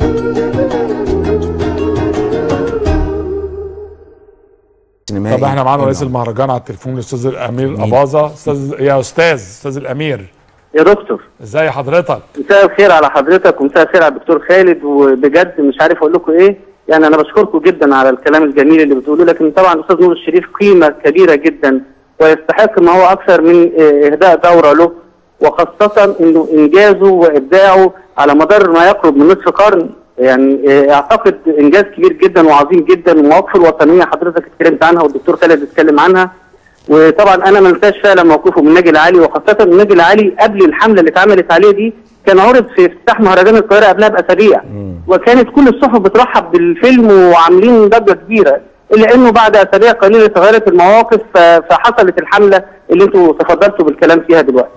طب احنا معانا رئيس المهرجان على التليفون الاستاذ الامير اباظه استاذ يا استاذ استاذ الامير يا دكتور ازي حضرتك مساء الخير على حضرتك ومساء الخير على الدكتور خالد وبجد مش عارف اقول لكم ايه يعني انا بشكركم جدا على الكلام الجميل اللي بتقولوه لكن طبعا الاستاذ نور الشريف قيمه كبيره جدا ويستحق ما هو اكثر من آه، اهداء دوره له وخاصه انه انجازه وابداعه على مدار ما يقرب من نصف قرن يعني آه، اعتقد انجاز كبير جدا وعظيم جدا ومواقفه الوطنيه حضرتك اتكلمت عنها والدكتور خالد اتكلم عنها وطبعا انا ما انساش فعلا موقفه من النادي العالي وخاصه النادي العالي قبل الحمله اللي اتعملت عليه دي كان عرض في افتتاح مهرجان القاهره قبلها باسابيع وكانت كل الصحف بترحب بالفيلم وعاملين ضجه كبيره الا انه بعد اسابيع قليله تغيرت المواقف ف- فحصلت الحمله اللي انتوا تفضلتوا بالكلام فيها دلوقتي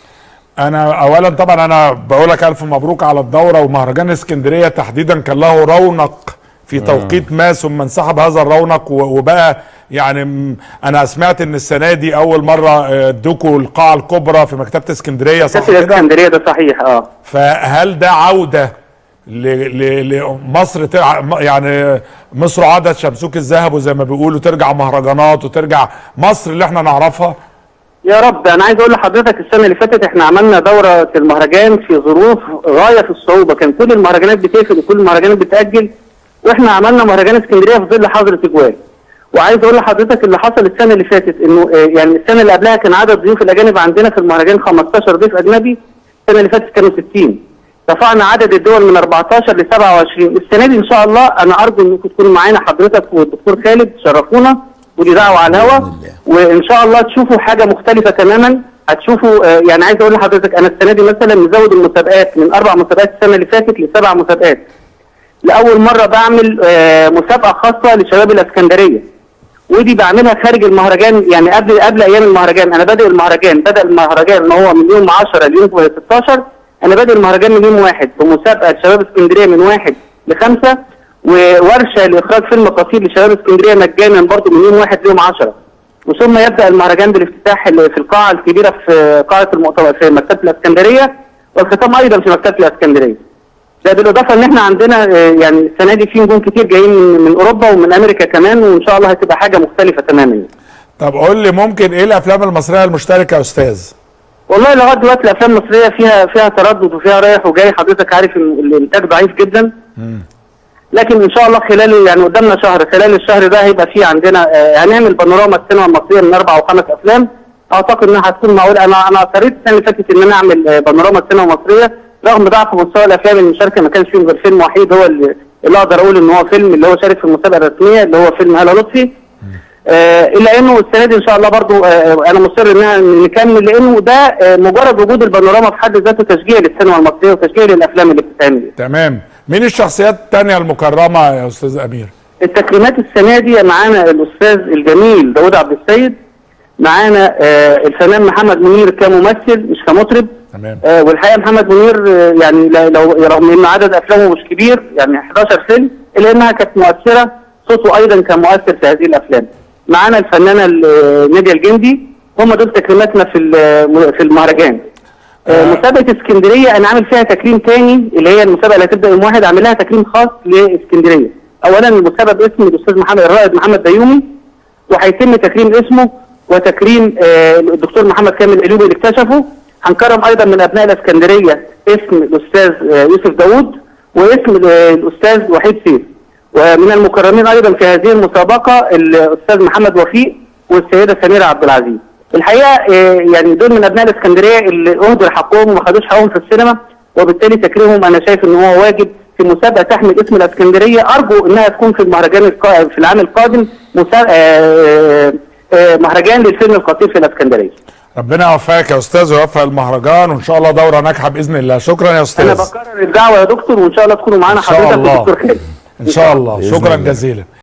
انا اولا طبعا انا بقول لك الف مبروك على الدوره ومهرجان اسكندريه تحديدا كان له رونق في توقيت ما ثم انسحب هذا الرونق و- وبقى يعني م- انا سمعت ان السنه دي اول مره آه، ادوكوا القاعه الكبرى في مكتبه اسكندريه صح كاس كده الاسكندريه ده صحيح اه فهل ده عوده ل- ل- لمصر ترع- م- يعني مصر عادت شمسوك الذهب وزي ما بيقولوا ترجع مهرجانات وترجع مصر اللي احنا نعرفها يا رب انا عايز اقول لحضرتك السنه اللي فاتت احنا عملنا دوره المهرجان في ظروف غايه في الصعوبه كان كل المهرجانات بتقفل وكل المهرجانات بتاجل واحنا عملنا مهرجان اسكندريه في ظل حظر تجوال وعايز اقول لحضرتك اللي حصل السنه اللي فاتت انه آه، يعني السنه اللي قبلها كان عدد ضيوف الاجانب عندنا في المهرجان 15 ضيف اجنبي السنه اللي فاتت كانوا 60 رفعنا عدد الدول من 14 ل 27 السنه دي ان شاء الله انا ارجو انكم تكونوا معانا حضرتك والدكتور خالد شرفونا ودي دعوه على الهوا وان شاء الله تشوفوا حاجه مختلفه تماما هتشوفوا آه، يعني عايز اقول لحضرتك انا السنه دي مثلا مزود المسابقات من اربع مسابقات السنه اللي فاتت لسبع مسابقات لاول مره بعمل آه، مسابقه خاصه لشباب الاسكندريه ودي بعملها خارج المهرجان يعني قبل قبل ايام المهرجان انا بادئ المهرجان بدا المهرجان ما هو من يوم 10 ليوم 16 انا بادئ المهرجان من يوم واحد بمسابقه لشباب اسكندريه من واحد لخمسه وورشه لاخراج فيلم قصير لشباب اسكندريه مجانا برضه من يوم واحد ليوم 10 وثم يبدا المهرجان بالافتتاح اللي في القاعه الكبيره في قاعه المؤتمر في مكتبه الاسكندريه والختام ايضا في مكتبه الاسكندريه. ده بالاضافه ان احنا عندنا آه، يعني السنه دي في نجوم كتير جايين من, من اوروبا ومن امريكا كمان وان شاء الله هتبقى حاجه مختلفه تماما. طب قول لي ممكن ايه الافلام المصريه المشتركه يا استاذ والله لغايه دلوقتي الافلام المصريه فيها فيها تردد وفيها رايح وجاي حضرتك عارف ان الانتاج ضعيف جدا. لكن ان شاء الله خلال يعني قدامنا شهر خلال الشهر ده هيبقى في عندنا آه، هنعمل بانوراما السينما المصريه من اربع وخمس افلام اعتقد انها هتكون معقوله انا انا اصريت السنه اللي فاتت ان انا اعمل آه، بانوراما السينما المصريه رغم ضعف مستوى الافلام المشاركه ما كانش فيهم غير فيلم وحيد هو اللي, اللي اقدر اقول ان هو فيلم اللي هو شارك في المسابقه الرسميه اللي هو فيلم هلا لطفي آه الا انه السنه دي ان شاء الله برضو آه انا مصر انها نكمل لانه ده آه مجرد وجود البانوراما في حد ذاته تشجيع للسينما المصريه وتشجيع للافلام اللي بتتعمل تمام مين الشخصيات التانية المكرمة يا أستاذ أمير؟ التكريمات السنه دي معانا الاستاذ الجميل داوود عبد السيد معانا آه الفنان محمد منير كممثل مش كمطرب تمام آه والحقيقه محمد منير آه يعني لا- لو رغم ان عدد افلامه مش كبير يعني 11 فيلم الا انها كانت مؤثره صوته ايضا كان مؤثر في هذه الافلام. معانا الفنانه ال- آه، ناديه الجندي هم دول تكريماتنا في ال- في المهرجان. آه، مسابقه اسكندريه انا عامل فيها تكريم تاني اللي هي المسابقه اللي هتبدا يوم واحد عامل لها تكريم خاص لاسكندريه. اولا المسابقه باسم الاستاذ محمد الرائد محمد بيومي وهيتم تكريم اسمه وتكريم آه، الدكتور محمد كامل الايوبي اللي اكتشفه هنكرم ايضا من ابناء الاسكندريه اسم الاستاذ آه، يوسف داوود واسم آه، الاستاذ وحيد سيف ومن المكرمين ايضا في هذه المسابقه الاستاذ محمد وفيق والسيده سميره عبد العزيز الحقيقه آه، يعني دول من ابناء الاسكندريه اللي اهدر حقهم وما خدوش حقهم في السينما وبالتالي تكريمهم انا شايف ان هو واجب في مسابقه تحمل اسم الاسكندريه ارجو انها تكون في المهرجان القا... في العام القادم مسا... آه، آه، مهرجان للفيلم القصير في الاسكندريه. ربنا يوفقك يا أستاذ ويوفق المهرجان وإن شاء الله دورة ناجحة بإذن الله شكرا يا انا أستاذ بكرر الدعوه يا دكتور وان شاء الله تكونوا معانا إن شاء حضرتك الله. والدكتور خالد. إن شاء الله بإذن شكرا الله. جزيلا